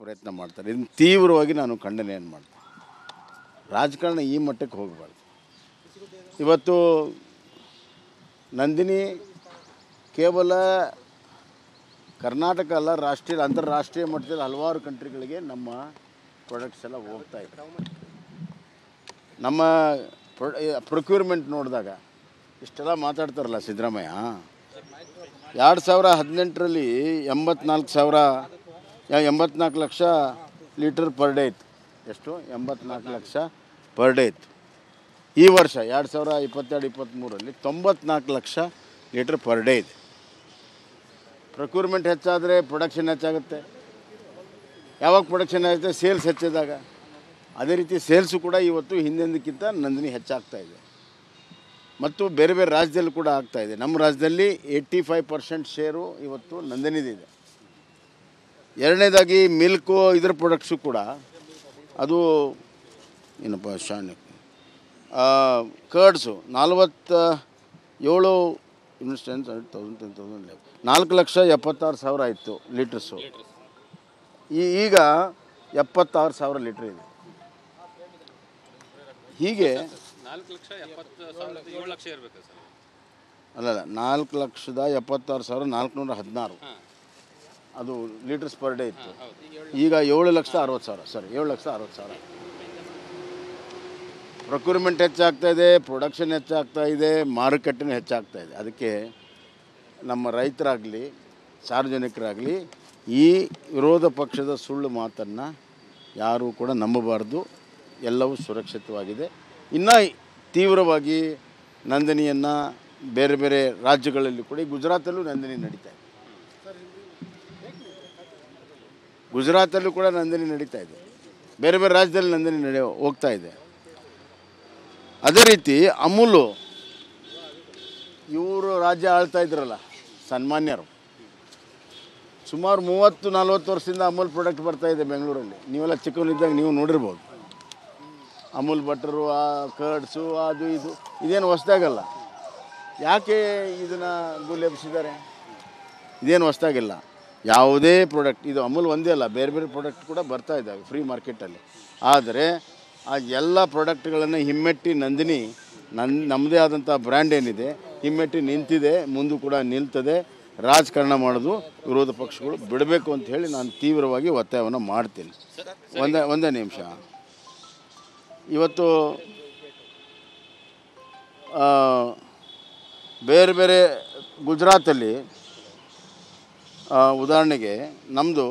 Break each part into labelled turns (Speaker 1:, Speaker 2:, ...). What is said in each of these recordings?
Speaker 1: ಪ್ರಯತ್ನ ಮಾಡ್ತಾರೆ ಇದನ್ನು ತೀವ್ರವಾಗಿ ನಾನು ಖಂಡನೆಯನ್ನು ಮಾಡ್ತೀನಿ ರಾಜಕಾರಣ ಈ ಮಟ್ಟಕ್ಕೆ ಹೋಗಬಾರ್ದು ಇವತ್ತು ನಂದಿನಿ ಕೇವಲ ಕರ್ನಾಟಕ ಅಲ್ಲ ರಾಷ್ಟ್ರೀಯ ಅಂತಾರಾಷ್ಟ್ರೀಯ ಮಟ್ಟದಲ್ಲಿ ಹಲವಾರು ಕಂಟ್ರಿಗಳಿಗೆ ನಮ್ಮ ಪ್ರಾಡಕ್ಟ್ಸ್ ಎಲ್ಲ ಹೋಗ್ತಾ ಇದೆ ನಮ್ಮ ಪ್ರೊಕ್ಯೂರ್ಮೆಂಟ್ ನೋಡಿದಾಗ ಇಷ್ಟೆಲ್ಲ ಮಾತಾಡ್ತಾರಲ್ಲ ಸಿದ್ದರಾಮಯ್ಯ ಎರಡು ಸಾವಿರ ಹದಿನೆಂಟರಲ್ಲಿ ಎಂಬತ್ನಾಲ್ಕು ಸಾವಿರ ಯ- ಎಂಬತ್ನಾಲ್ಕು ಲಕ್ಷ ಲೀಟರ್ ಪರ್ ಡೇ ಇತ್ತು ಎಷ್ಟು ಎಂಬತ್ನಾಲ್ಕು ಲಕ್ಷ ಪರ್ ಡೇ ಇತ್ತು ಈ ವರ್ಷ ಎರಡು ಸಾವಿರ ಇಪ್ಪತ್ತೆರಡು ಇಪ್ಪತ್ತ್ಮೂರರಲ್ಲಿ ತೊಂಬತ್ನಾಲ್ಕು ಲಕ್ಷ ಲೀಟರ್ ಪರ್ ಡೇ ಇದೆ ಪ್ರೊಕ್ಯೂರ್ಮೆಂಟ್ ಹೆಚ್ಚಾದರೆ ಪ್ರೊಡಕ್ಷನ್ ಹೆಚ್ಚಾಗುತ್ತೆ ಯಾವಾಗ ಪ್ರೊಡಕ್ಷನ್ ಆಗುತ್ತೆ ಸೇಲ್ಸ್ ಹೆಚ್ಚಿದಾಗ ಅದೇ ರೀತಿ ಸೇಲ್ಸು ಕೂಡ ಇವತ್ತು ಹಿಂದೆಂದಕ್ಕಿಂತ ನಂದಿನಿ ಹೆಚ್ಚಾಗ್ತಾ ಇದೆ ಮತ್ತು ಬೇರೆ ಬೇರೆ ರಾಜ್ಯದಲ್ಲಿ ಕೂಡ ಆಗ್ತಾ ಇದೆ ನಮ್ಮ ರಾಜ್ಯದಲ್ಲಿ ಏಯ್ಟಿ ಫೈವ್ ಪರ್ಸೆಂಟ್ ಶೇರು ಇವತ್ತು ನಂದಿನಿದಿದೆ ಎರಡನೇದಾಗಿ ಮಿಲ್ಕು ಇದ್ರ ಪ್ರಾಡಕ್ಟ್ಸು ಕೂಡ ಅದು ಏನಪ್ಪ ಶಾಣೆ ಕರ್ಡ್ಸು ನಲ್ವತ್ತ ಏಳು ಇನ್ಸ್ಟೆನ್ಸ್ ತೌಸಂಡ್ ಟೆನ್ ತೌಸಂಡ್ ನಾಲ್ಕು ಲಕ್ಷ ಎಪ್ಪತ್ತಾರು ಸಾವಿರ ಇತ್ತು ಲೀಟರ್ಸು ಈ ಈಗ ಎಪ್ಪತ್ತಾರು ಸಾವಿರ ಲೀಟ್ರ್ ಇದೆ ಹೀಗೆ
Speaker 2: ನಾಲ್ಕು ಲಕ್ಷ ಎಪ್ಪತ್ತು ಸಾವಿರದ ಏಳು ಲಕ್ಷ ಇರಬೇಕು ಸರ್
Speaker 1: ಅಲ್ಲಲ್ಲ ನಾಲ್ಕು ಲಕ್ಷದ ಎಪ್ಪತ್ತಾರು ಸಾವಿರ ನಾಲ್ಕುನೂರ ಹದಿನಾರು ಅದು ಲೀಟರ್ಸ್ ಪರ್ ಡೇ ಇತ್ತು ಈಗ ಏಳು ಲಕ್ಷದ ಅರವತ್ತು ಸಾವಿರ ಸರಿ ಏಳು ಲಕ್ಷದ ಅರವತ್ತು ಸಾವಿರ ಪ್ರೊಕ್ಯೂರ್ಮೆಂಟ್ ಹೆಚ್ಚಾಗ್ತಾ ಇದೆ ಪ್ರೊಡಕ್ಷನ್ ಹೆಚ್ಚಾಗ್ತಾ ಇದೆ ಮಾರುಕಟ್ಟೆನೂ ಹೆಚ್ಚಾಗ್ತಾ ಇದೆ ಅದಕ್ಕೆ ನಮ್ಮ ರೈತರಾಗಲಿ ಸಾರ್ವಜನಿಕರಾಗಲಿ ಈ ವಿರೋಧ ಪಕ್ಷದ ಸುಳ್ಳು ಮಾತನ್ನು ಯಾರೂ ಕೂಡ ನಂಬಬಾರ್ದು ಎಲ್ಲವೂ ಸುರಕ್ಷಿತವಾಗಿದೆ ಇನ್ನು ತೀವ್ರವಾಗಿ ನಂದಿನಿಯನ್ನು ಬೇರೆ ಬೇರೆ ರಾಜ್ಯಗಳಲ್ಲಿ ಕೂಡ ಈ ಗುಜರಾತಲ್ಲೂ ನಂದಿನಿ ನಡೀತಾ ಇದೆ ಗುಜರಾತಲ್ಲೂ ಕೂಡ ನಂದಿನಿ ನಡೀತಾ ಇದೆ ಬೇರೆ ಬೇರೆ ರಾಜ್ಯದಲ್ಲಿ ನಂದಿನಿ ನಡೆಯ ಹೋಗ್ತಾ ಇದೆ ಅದೇ ರೀತಿ ಅಮೂಲು ಇವರು ರಾಜ್ಯ ಆಳ್ತಾ ಇದ್ರಲ್ಲ ಸನ್ಮಾನ್ಯರು ಸುಮಾರು ಮೂವತ್ತು ನಲ್ವತ್ತು ವರ್ಷದಿಂದ ಅಮೂಲ್ ಪ್ರಾಡಕ್ಟ್ ಬರ್ತಾ ಇದೆ ಬೆಂಗಳೂರಲ್ಲಿ ನೀವೆಲ್ಲ ಚಿಕ್ಕವನಿದ್ದಾಗ ನೀವು ನೋಡಿರ್ಬೋದು ಅಮೂಲ್ ಬಟರು ಆ ಕರ್ಡ್ಸು ಅದು ಇದು ಇದೇನು ಹೊಸ್ದಾಗಲ್ಲ ಯಾಕೆ ಇದನ್ನು ಗುಲೇಬಿಸಿದ್ದಾರೆ ಇದೇನು ಹೊಸ್ದಾಗಿಲ್ಲ ಯಾವುದೇ ಪ್ರಾಡಕ್ಟ್ ಇದು ಅಮೂಲ್ ಒಂದೇ ಅಲ್ಲ ಬೇರೆ ಬೇರೆ ಪ್ರಾಡಕ್ಟ್ ಕೂಡ ಬರ್ತಾ ಇದ್ದಾವೆ ಫ್ರೀ ಮಾರ್ಕೆಟಲ್ಲಿ ಆದರೆ ಆ ಎಲ್ಲ ಪ್ರಾಡಕ್ಟ್ಗಳನ್ನು ಹಿಮ್ಮೆಟ್ಟಿ ನಂದಿನಿ ನನ್ನ ನಮ್ಮದೇ ಆದಂಥ ಬ್ರ್ಯಾಂಡ್ ಏನಿದೆ ಹಿಮ್ಮೆಟ್ಟಿ ನಿಂತಿದೆ ಮುಂದೂ ಕೂಡ ನಿಲ್ತದೆ ರಾಜಕಾರಣ ಮಾಡೋದು ವಿರೋಧ ಪಕ್ಷಗಳು ಬಿಡಬೇಕು ಅಂತ ಹೇಳಿ ನಾನು ತೀವ್ರವಾಗಿ ಒತ್ತಾಯವನ್ನು ಮಾಡ್ತೀನಿ ಒಂದೇ ಒಂದೇ ನಿಮಿಷ ಇವತ್ತು ಆ, ಬೇರೆ ಬೇರೆ ಗುಜರಾತಲ್ಲಿ ಆ, ಉದಾಹರಣೆಗೆ ನಮ್ಮದು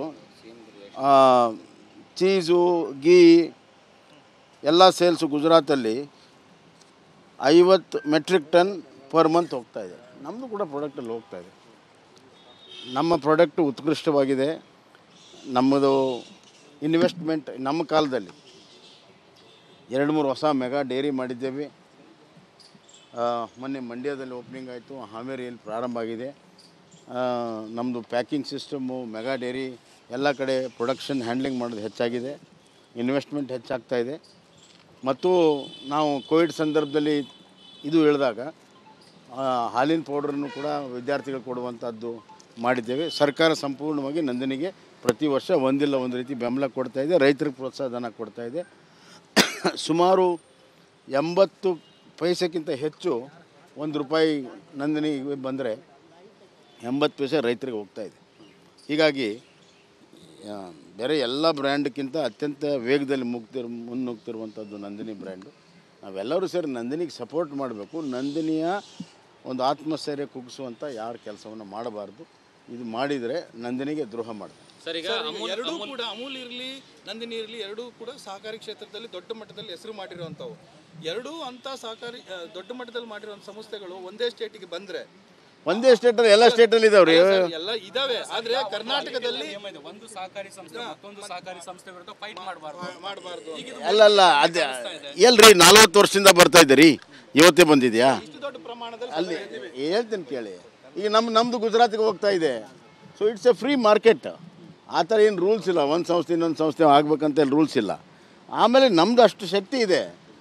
Speaker 1: ಚೀಸು ಗೀ ಎಲ್ಲ ಸೇಲ್ಸು ಗುಜರಾತಲ್ಲಿ ಐವತ್ತು ಮೆಟ್ರಿಕ್ ಟನ್ ಪರ್ ಮಂತ್ ಹೋಗ್ತಾ ಇದೆ ನಮ್ಮದು ಕೂಡ ಪ್ರಾಡಕ್ಟಲ್ಲಿ ಹೋಗ್ತಾ ಇದೆ ನಮ್ಮ ಪ್ರಾಡಕ್ಟು ಉತ್ಕೃಷ್ಟವಾಗಿದೆ ನಮ್ಮದು ಇನ್ವೆಸ್ಟ್ಮೆಂಟ್ ನಮ್ಮ ಕಾಲದಲ್ಲಿ ಎರಡು ಮೂರು ಹೊಸ ಮೆಗಾ ಡೈರಿ ಮಾಡಿದ್ದೇವೆ ಆ, ಮೊನ್ನೆ ಮಂಡ್ಯದಲ್ಲಿ ಓಪನಿಂಗ್ ಆಯಿತು ಹಾವೇರಿಯಲ್ಲಿ ಪ್ರಾರಂಭ ಆಗಿದೆ ನಮ್ಮದು ಪ್ಯಾಕಿಂಗ್ ಸಿಸ್ಟಮು ಮೆಗಾ ಡೈರಿ ಎಲ್ಲ ಕಡೆ ಪ್ರೊಡಕ್ಷನ್ ಹ್ಯಾಂಡ್ಲಿಂಗ್ ಮಾಡೋದು ಹೆಚ್ಚಾಗಿದೆ ಇನ್ವೆಸ್ಟ್ಮೆಂಟ್ ಹೆಚ್ಚಾಗ್ತಾ ಇದೆ ಮತ್ತು ನಾವು ಕೋವಿಡ್ ಸಂದರ್ಭದಲ್ಲಿ ಇದು ಹೇಳಿದಾಗ ಆ, ಹಾಲಿನ ಪೌಡ್ರನ್ನು ಕೂಡ ವಿದ್ಯಾರ್ಥಿಗಳು ಕೊಡುವಂಥದ್ದು ಮಾಡಿದ್ದೇವೆ ಸರ್ಕಾರ ಸಂಪೂರ್ಣವಾಗಿ ನಂದಿನಿಗೆ ಪ್ರತಿ ವರ್ಷ ಒಂದಿಲ್ಲ ಒಂದು ರೀತಿ ಬೆಂಬಲ ಕೊಡ್ತಾ ಇದೆ ರೈತರಿಗೆ ಪ್ರೋತ್ಸಾಹಧನ ಕೊಡ್ತಾ ಇದೆ ಸುಮಾರು ಎಂಬತ್ತು ಪೈಸೆಗಿಂತ ಹೆಚ್ಚು ಒಂದು ರೂಪಾಯಿ ನಂದಿನಿ ಬಂದರೆ ಎಂಬತ್ತು ಪೈಸೆ ರೈತರಿಗೆ ಹೋಗ್ತಾ ಇದೆ ಹೀಗಾಗಿ ಆ, ಬೇರೆ ಎಲ್ಲ ಬ್ರ್ಯಾಂಡ್ಗಿಂತ ಅತ್ಯಂತ ವೇಗದಲ್ಲಿ ಮುಗ್ತಿರ್ ಮುನ್ನುಗ್ತಿರುವಂಥದ್ದು ನಂದಿನಿ ಬ್ರ್ಯಾಂಡು ನಾವೆಲ್ಲರೂ ಸೇರಿ ನಂದಿನಿಗೆ ಸಪೋರ್ಟ್ ಮಾಡಬೇಕು ನಂದಿನಿಯ ಒಂದು ಆತ್ಮಸ್ಥೈರ್ಯ ಕುಗ್ಗಿಸುವಂಥ ಯಾರ ಕೆಲಸವನ್ನು ಮಾಡಬಾರ್ದು ಇದು ಮಾಡಿದರೆ ನಂದಿನಿಗೆ ದ್ರೋಹ ಮಾಡ್ತಾರೆ
Speaker 2: ಸರ್ ಈಗ ಅಮೂಲ್
Speaker 3: ಎರಡೂ ಕೂಡ ಅಮೂಲ್ ಇರಲಿ ನಂದಿನಿ ಇರಲಿ ಎರಡೂ ಕೂಡ ಸಹಕಾರಿ ಕ್ಷೇತ್ರದಲ್ಲಿ ದೊಡ್ಡ ಮಟ್ಟದಲ್ಲಿ ಹೆಸರು ಮಾಡಿರುವಂಥವು ಎರಡೂ ಅಂತ ಸಹಕಾರಿ ಆ, ದೊಡ್ಡ ಮಟ್ಟದಲ್ಲಿ ಮಾಡಿರುವಂಥ ಸಂಸ್ಥೆಗಳು ಒಂದೇ ಸ್ಟೇಟಿಗೆ ಬಂದ್ರೆ
Speaker 1: ಒಂದೇ ಸ್ಟೇಟಲ್ಲಿ ಎಲ್ಲ ಸ್ಟೇಟಲ್ಲಿ ಇದಾವ್ರಿ
Speaker 3: ಎಲ್ಲ ಇದಾವೆ ಆದ್ರೆ ಕರ್ನಾಟಕದಲ್ಲಿ
Speaker 2: ಒಂದು ಸಹಕಾರಿ ಸಂಸ್ಥೆ ಮತ್ತೊಂದು ಸಹಕಾರಿ ಸಂಸ್ಥೆ ವಿರುದ್ಧ ಫೈಟ್ ಮಾಡಬಾರ್ದು
Speaker 3: ಮಾಡಬಾರ್ದು
Speaker 1: ಅಲ್ಲ ಅಲ್ಲ ಅದೇ ಎಲ್ರಿ ನಲ್ವತ್ತು ವರ್ಷದಿಂದ ಬರ್ತಾ ಇದ್ದೀರಿ ಇವತ್ತೇ ಬಂದಿದೆಯಾ
Speaker 3: ಇಷ್ಟು ದೊಡ್ಡ ಪ್ರಮಾಣದಲ್ಲಿ
Speaker 1: ಅಲ್ಲಿ ಹೇಳ್ತೀನಿ ಕೇಳಿ ಈಗ ನಮ್ಮ ನಮ್ಮದು ಗುಜರಾತಿಗೆ ಹೋಗ್ತಾ ಇದೆ so it's a free market ಆ ಥರ ಏನು ರೂಲ್ಸ್ ಇಲ್ಲ ಒಂದು ಸಂಸ್ಥೆ ಇನ್ನೊಂದು ಸಂಸ್ಥೆ ಆಗ್ಬೇಕಂತ ರೂಲ್ಸ್ ಇಲ್ಲ ಆಮೇಲೆ ನಮ್ಮದು ಅಷ್ಟು ಶಕ್ತಿ ಇದೆ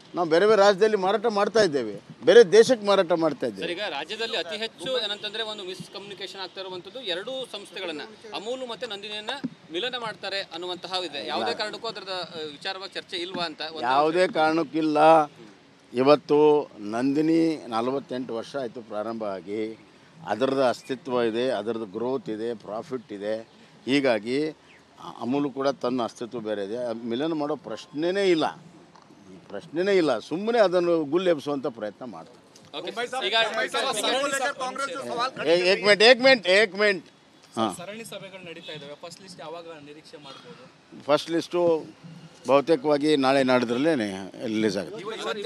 Speaker 1: ನಾವು ಬೇರೆ ಬೇರೆ ರಾಜ್ಯದಲ್ಲಿ ಮಾರಾಟ ಮಾಡ್ತಾ ಇದ್ದೇವೆ ಬೇರೆ ದೇಶಕ್ಕೆ ಮಾರಾಟ ಮಾಡ್ತಾ ಇದ್ದೇವೆ
Speaker 4: ಸರ್ ಈಗ ರಾಜ್ಯದಲ್ಲಿ ಅತಿ ಹೆಚ್ಚು ಏನಂತಂದ್ರೆ ಒಂದು ಮಿಸ್ಕಮ್ಯುನಿಕೇಶನ್ ಆಗ್ತಾ ಇರುವಂತದ್ದು ಎರಡೂ ಸಂಸ್ಥೆಗಳನ್ನ ಅಮೂಲ್ ಮತ್ತೆ ನಂದಿನಿಯನ್ನ ಮಿಲನ ಮಾಡ್ತಾರೆ ಅನ್ನುವಂತಹ ಇದೆ ಯಾವುದೇ ಕಾರಣಕ್ಕೂ ಅದರದ ಅಹ್, ವಿಚಾರವಾಗಿ ಚರ್ಚೆ ಇಲ್ವಾ ಅಂತ ಒಂದು-
Speaker 1: ಯಾವುದೇ ಕಾರಣಕ್ಕಿಲ್ಲ ಇವತ್ತು ನಂದಿನಿ ನಲವತ್ತೆಂಟು ವರ್ಷ ಆಯಿತು ಪ್ರಾರಂಭ ಆಗಿ ಅದರದ್ದು ಅಸ್ತಿತ್ವ ಇದೆ ಅದರದ್ದು ಗ್ರೋತ್ ಇದೆ ಪ್ರಾಫಿಟ್ ಇದೆ ಹೀಗಾಗಿ ಅ- ಅಮೂಲ್ ಕೂಡ ತನ್ನ ಅಸ್ತಿತ್ವ ಬೇರೆ ಇದೆ ಅದ್ ಮಿಲನ ಮಾಡೋ ಪ್ರಶ್ನೆನೇ ಇಲ್ಲ ಈ ಪ್ರಶ್ನೆನೇ ಇಲ್ಲ ಸುಮ್ಮನೆ ಅದನ್ನು ಗುಲ್ಲೆಬ್ಸುವಂಥ ಪ್ರಯತ್ನ ಮಾಡ್ತಾರೆ
Speaker 4: Okay, ಸರ್. ಈಗ
Speaker 1: ಏ- ಏಕ್ ಮಿನಿಟ್ ಏಕ್ ಮಿನಿಟ್ ಏಕ್ ಮಿನಿಟ್ ಹಾಂ
Speaker 2: ಸರಣಿ ಸಭೆಗಳು ನಡೀತಾ ಇದಾವೆ ಫಸ್ಟ್ ಲಿಸ್ಟ್ ಯಾವಾಗ ನಿರೀಕ್ಷೆ ಮಾಡ್ಬೋದು
Speaker 1: ಫಸ್ಟ್ ಲಿಸ್ಟು ಬಹುತೇಕವಾಗಿ ನಾಳೆ ನಾಡಿದ್ರಲ್ಲೇ ರಿಲೀಸ್ ಆಗುತ್ತೆ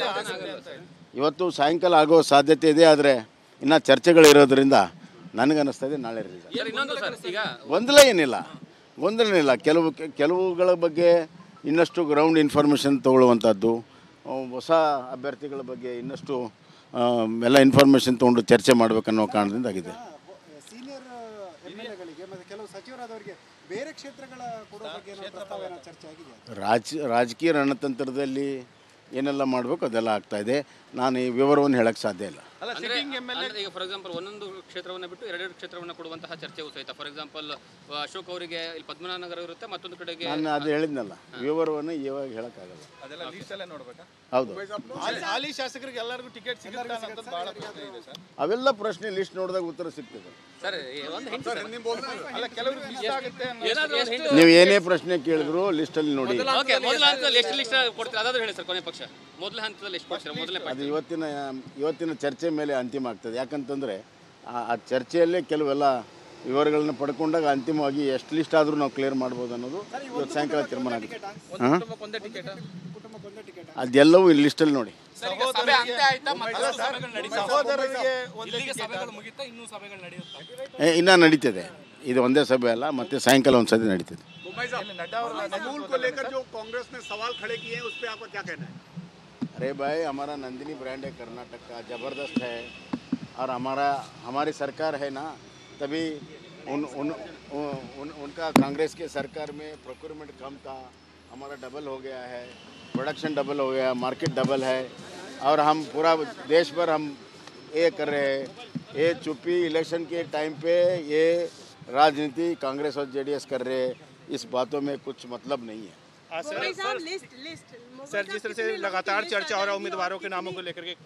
Speaker 1: ಇವತ್ತು ಸಾಯಂಕಾಲ ಆಗೋ ಸಾಧ್ಯತೆ ಇದೆ ಆದರೆ ಇನ್ನು ಚರ್ಚೆಗಳಿರೋದ್ರಿಂದ ನನಗನ್ನಿಸ್ತಾ ಇದೆ ನಾಳೆ ರಿಲೀಸ್
Speaker 4: ಸರ್ ಇನ್ನೊಂದು ಸರ್ ಈಗ
Speaker 1: ಗೊಂದಲ ಏನಿಲ್ಲ ಗೊಂದಲ ಏನಿಲ್ಲ ಕೆಲವು ಕೆಲವುಗಳ ಬಗ್ಗೆ ಇನ್ನಷ್ಟು ಗ್ರೌಂಡ್ ಇನ್ಫಾರ್ಮೇಷನ್ ತೊಗೊಳ್ಳುವಂಥದ್ದು ಆ, ಹೊಸ ಅಭ್ಯರ್ಥಿಗಳ ಬಗ್ಗೆ ಇನ್ನಷ್ಟು ಆ, ಎಲ್ಲ ಇನ್ಫಾರ್ಮೇಷನ್ ತೊಗೊಂಡು ಚರ್ಚೆ ಮಾಡಬೇಕನ್ನೋ ಕಾರಣದಿಂದ ಆಗಿದೆ
Speaker 5: ಸೀನಿಯರ್ ಎಮ್ ಎಲ್ ಎಗಳಿಗೆ ಮತ್ತು ಕೆಲವು ಸಚಿವರಾದವರಿಗೆ ಬೇರೆ ಕ್ಷೇತ್ರಗಳ ಕೊಡೋ ಬಗ್ಗೆ ಏನಾದ್ರು ಪ್ರಸ್ತಾವ ಏನಾದ್ರು ಚರ್ಚೆ ಆಗಿದೆ
Speaker 1: ರಾಜ ರಾಜಕೀಯ ರಣತಂತ್ರದಲ್ಲಿ ಏನೆಲ್ಲ ಮಾಡಬೇಕು ಅದೆಲ್ಲ ಆಗ್ತಾ ಇದೆ ನಾನು ಈ ವಿವರವನ್ನು ಹೇಳಕ್ಕೆ ಸಾಧ್ಯ ಇಲ್ಲ
Speaker 3: ಅಲ್ಲ
Speaker 4: ಅಂದ್ರೆ
Speaker 3: ಸಿಟ್ಟಿಂಗ್ ಎಮ್ ಎಲ್
Speaker 4: ಅಂದ್ರೆ ಈಗ ಫಾರ್ ಎಕ್ಸಾಂಪಲ್ ಒಂದೊಂದು ಕ್ಷೇತ್ರವನ್ನ ಬಿಟ್ಟು ಎರಡೆರಡು ಕ್ಷೇತ್ರವನ್ನ ಕೊಡುವಂತಹ ಚರ್ಚೆಯೂ ಸಹಿತ ಫಾರ್ ಎಕ್ಸಾಂಪಲ್ ಅಶೋಕ್ ಅವರಿಗೆ ಇಲ್ಲಿ ಪದ್ಮನಾಭ ನಗರ ಇರುತ್ತೆ ಮತ್ತೊಂದು ಕಡೆಗೆ
Speaker 1: ನಾನು ಅದು ಹೇಳಿದ್ನಲ್ಲ ವಿವರವನ್ನು ಇವಾಗ ಹೇಳೋಕ್ಕಾಗಲ್ಲ
Speaker 3: ಅದೆಲ್ಲ ಲೀಸ್ಟ್ ಅಲ್ಲೇ ನೋಡ್ಬೇಕಾ
Speaker 1: ಹೌದು
Speaker 3: ಹಾಲಿ- ಹಾಲಿ ಶಾಸಕರಿಗೆ ಎಲ್ಲರಿಗೂ ಟಿಕೆಟ್ ಸಿಗುತ್ತಾ ಅಂತ ಬಹಳ ಪ್ರಶ್ನೆ ಇದೆ ಸರ್
Speaker 1: ಅವೆಲ್ಲ ಪ್ರಶ್ನೆ ಲಿಸ್ಟ್ ನೋಡಿದಾಗ ಉತ್ತರ ಸಿಗ್ತದೆ
Speaker 4: ಸರ್ ಒಂದು ಹಿಂಟ್ ಸರ್.
Speaker 3: ಅಲ್ಲ ಕೆಲವ್ರಿಗೆ ಇಷ್ಟ ಆಗುತ್ತೆ ಅನ್ನೋ
Speaker 4: ಏನಾದ್ರು ಒಂದು hint.
Speaker 1: ನೀವು ಏನೇ ಪ್ರಶ್ನೆ ಕೇಳಿದ್ರು ಲಿಸ್ಟಲ್ಲಿ ನೋಡಿ
Speaker 4: ಓಕೆ ಮೊದಲ ಹಂತದಲ್ಲಿ ಎಷ್ಟು ಲಿಸ್ಟ್ ಕೊಡ್ತೀರಾ ಅದಾದ್ರೂ ಹೇಳಿ ಸರ್ ಕೊನೆ ಪಕ್ಷ ಮೊದಲ ಹಂತದಲ್ಲಿ ಎಷ್ಟು ಕೊಡ್ತೀರಾ ಮೊದಲನೇ ಪಕ್ಷ
Speaker 1: ಅದು ಇವತ್ತಿನ ಇವತ್ತಿನ ಚರ್ಚೆ ಮೇಲೆ ಅಂತಿಮ ಆಗ್ತದೆ ಯಾಕಂತಂದರೆ ಆ ಆ ಚರ್ಚೆಯಲ್ಲೇ ಕೆಲವೆಲ್ಲ ವಿವರಗಳನ್ನ ಪಡ್ಕೊಂಡಾಗ ಅಂತಿಮವಾಗಿ ಎಷ್ಟು ಲಿಸ್ಟ್ ಆದರೂ ನಾವು ಕ್ಲಿಯರ್ ಮಾಡ್ಬೋದು ಅನ್ನೋದು ಇವತ್ತು ಸಾಯಂಕಾಲ ತೀರ್ಮಾನ ಆಗುತ್ತೆ ಹಾಂ
Speaker 3: ಒಂದೇ ಟಿಕೆಟ್
Speaker 5: ಕುಟುಂಬಕ್ಕೆ ಒಂದೇ ಟಿಕೆಟ್
Speaker 1: ಅದೆಲ್ಲವೂ ಈ ಲಿಸ್ಟಲ್ಲಿ ನೋಡಿ
Speaker 2: ಸರ್ ಈಗ ಸಭೆ ಅಂತ್ಯ ಆಯ್ತಾ ಮತ್ತಷ್ಟು ಸಭೆಗಳು ನಡೀತಾ
Speaker 3: ಸಹೋದರರಿಗೆ ಒಂದೇ
Speaker 2: ಇಲ್ಲಿಗೆ ಸಭೆಗಳು ಮುಗಿತಾ ಇನ್ನೂ ಸಭೆಗಳು ನಡೆಯುತ್ತಾ
Speaker 1: ಏ, ಇನ್ನೂ ನಡೀತದೆ ಇದು ಒಂದೇ ಸಭೆ ಅಲ್ಲ ಮತ್ತೆ ಸಾಯಂಕಾಲ ಒಂದು ಸತಿ ನಡೀತದೆ
Speaker 3: ಇಲ್ಲಿ ನಡ್ಡಾ ಅವರ
Speaker 6: अमूल को लेकर जो कांग्रेस ने सवाल खड़े किए हैं उस पर आपका क्या कहना है
Speaker 1: अरे भाई हमारा नंदिनी ब्रांड है कर्नाटक का ज़बरदस्त है और हमारा हमारी सरकार है ना तभी उन उन, उन, उन उनका कांग्रेस के सरकार में प्रोक्योरमेंट कम था हमारा डबल हो गया है प्रोडक्शन डबल हो गया मार्केट डबल है और हम पूरा देश भर हम ये कर रहे हैं ये चुप्पी इलेक्शन के टाइम पे ये राजनीति कांग्रेस और जेडीएस कर रहे हैं इस बातों में कुछ मतलब नहीं है
Speaker 7: मुंबई साहब लिस्ट लिस्ट
Speaker 6: सर जिस तरह से लगातार चर्चा हो रहा है उम्मीदवारों के नामों को लेकर के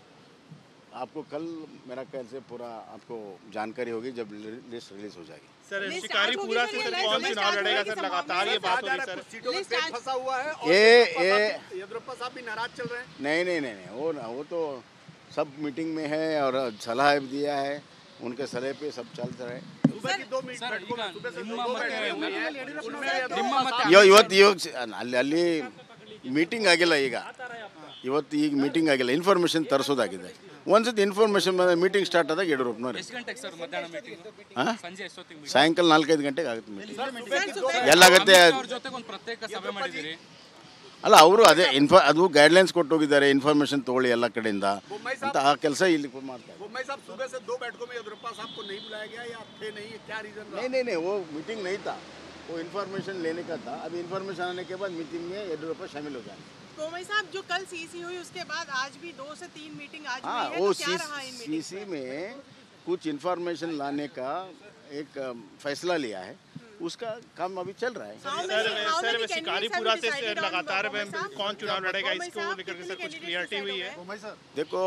Speaker 1: आपको कल मेरा ख्याल से पूरा आपको जानकारी होगी जब लिस्ट रिलीज हो जाएगी
Speaker 6: सर
Speaker 7: लिस्ट
Speaker 6: शिकारीपुरा
Speaker 7: आज
Speaker 6: से
Speaker 7: होगी
Speaker 6: सर
Speaker 7: सर,
Speaker 6: कौन
Speaker 7: लिस्ट
Speaker 6: चुनाव
Speaker 7: आज
Speaker 6: लड़ेगा
Speaker 7: होगी
Speaker 6: सर
Speaker 7: सर,
Speaker 6: लगातार ये
Speaker 7: मामले
Speaker 6: बात
Speaker 7: में
Speaker 6: हो रही सर
Speaker 7: लिस्ट लिस्ट आज
Speaker 6: फंसा हुआ है
Speaker 1: ये ये
Speaker 6: येद्रप्पा साहब भी नाराज चल रहे हैं
Speaker 1: नहीं नहीं नहीं नहीं वो ना वो तो सब मीटिंग में है और सलाह भी दिया है उनके सलाह पे सब चल रहा है
Speaker 6: सुबह की दो मीट
Speaker 2: ಸರ್
Speaker 6: बैठकों
Speaker 2: ಈಗ
Speaker 6: में सुबह से
Speaker 2: ನಿಮ್ಮ
Speaker 6: दो
Speaker 2: ಮತ್ತೆ
Speaker 6: बैठकें हुई हैं उनमें
Speaker 2: ನಿಮ್ಮ ಮತ್ತೆ
Speaker 1: ಇವ ಇವತ್ತು ಇವಾಗ ಸಿ- ಅಲ್ಲಿ ಅಲ್ಲಿ ಮೀಟಿಂಗ್ ಆಗಿಲ್ಲ ಈಗ ಇವತ್ತು ಈಗ ಮೀಟಿಂಗ್ ಆಗಿಲ್ಲ ಇನ್ಫಾರ್ಮೇಷನ್ ತರಿಸೋದಾಗಿದೆ ಒಂದ್ಸತಿ ಇನ್ಫಾರ್ಮೇಷನ್ ಮೀಟಿಂಗ್ ಸ್ಟಾರ್ಟ್ ಆದಾಗ ಯಡಿಯೂರಪ್ಪನವ್ರು
Speaker 2: ಎಷ್ಟು ಗಂಟೆಗೆ ಸರ್ ಮಧ್ಯಾಹ್ನ ಮೀಟಿಂಗ್
Speaker 1: ಹಾಂ
Speaker 2: ಸಂಜೆ ಎಷ್ಟೊತ್ತಿಗೆ meeting?
Speaker 1: ಸಾಯಂಕಾಲ ನಾಲ್ಕೈದು ಗಂಟೆಗೆ ಆಗುತ್ತೆ ಮೀಟಿಂಗ್
Speaker 7: सर सुबह
Speaker 1: ಎಲ್ಲಾಗತ್ತೆ
Speaker 2: ಅವ್ರ ಜೊತೆಗೆ ಒಂದು ಪ್ರತ್ಯೇಕ ಸಭೆ ಮಾಡಿದಿರಿ
Speaker 1: ಅಲ್ಲ ಅವರು ಅದೇ ಇನ್ಫಾ ಅದು ಗೈಡ್ಲೈನ್ಸ್ ಕೊಟ್ಟು ಹೋಗಿದ್ದಾರೆ ಇನ್ಫಾರ್ಮೇಷನ್ ತೊಗೊಳ್ಳಿ ಎಲ್ಲ ಕಡೆಯಿಂದ ಅಂತ ಆ ಕೆಲಸ ಇಲ್ಲಿ ಮಾಡ್ತಾರೆ
Speaker 6: बुम्बई साहब सुबह से दो बैठकों में येद्रप्पा साहब को नहीं बुलाया गया या थे नहीं क्या रीजन रहा
Speaker 1: नहीं नहीं नहीं वो मीटिंग नहीं था वो इन्फॉर्मेशन लेने का था अभी इन्फॉर्मेशन आने के बाद मीटिंग में येडियुरप्पा शामिल हो जाएंगे
Speaker 7: मुंबई साहब जो कल सीसी हुई उसके बाद आज भी दो से तीन मीटिंग आज
Speaker 1: हाँ
Speaker 7: हुई है
Speaker 1: वो
Speaker 7: तो क्या रहा इन मीटिंग
Speaker 1: सीसी में कुछ इन्फॉर्मेशन लाने का एक अ, फैसला लिया है उसका काम अभी चल रहा है
Speaker 7: How many- how
Speaker 6: sir
Speaker 7: many
Speaker 6: Shikaripura
Speaker 7: candidates
Speaker 6: से
Speaker 7: have you decided on
Speaker 6: लगातार
Speaker 7: मुंबई साहब?
Speaker 6: कौन चुनाव लड़ेगा
Speaker 7: मुंबई
Speaker 6: इसको
Speaker 7: साहब,
Speaker 6: लेकर के
Speaker 7: कितने
Speaker 6: सर कुछ
Speaker 7: candidates
Speaker 6: क्लियरिटी
Speaker 7: decide
Speaker 6: हुई
Speaker 7: हो
Speaker 6: है
Speaker 7: गए?
Speaker 1: देखो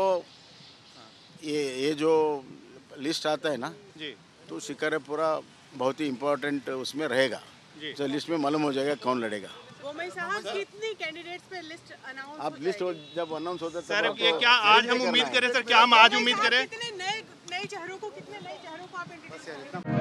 Speaker 1: ये ये जो लिस्ट आता है ना
Speaker 6: जी
Speaker 1: तो शिकारेपुरा बहुत ही इम्पोर्टेंट उसमें रहेगा
Speaker 6: जी।
Speaker 1: तो लिस्ट में मालूम हो जाएगा कौन लड़ेगा
Speaker 7: मुंबई साहब कितनी कैंडिडेट्स पे लिस्ट अनाउंस
Speaker 1: आप लिस्ट जब अनाउंस होता है तब
Speaker 6: सर
Speaker 1: आपको
Speaker 6: ये क्या आज
Speaker 1: verify
Speaker 6: हम उम्मीद
Speaker 1: करना है।
Speaker 6: करें सर क्या हम आज उम्मीद करें
Speaker 7: कितने नए नए चेहरों को कितने नए चेहरों को आप इंट्रोड्यूस करेंगे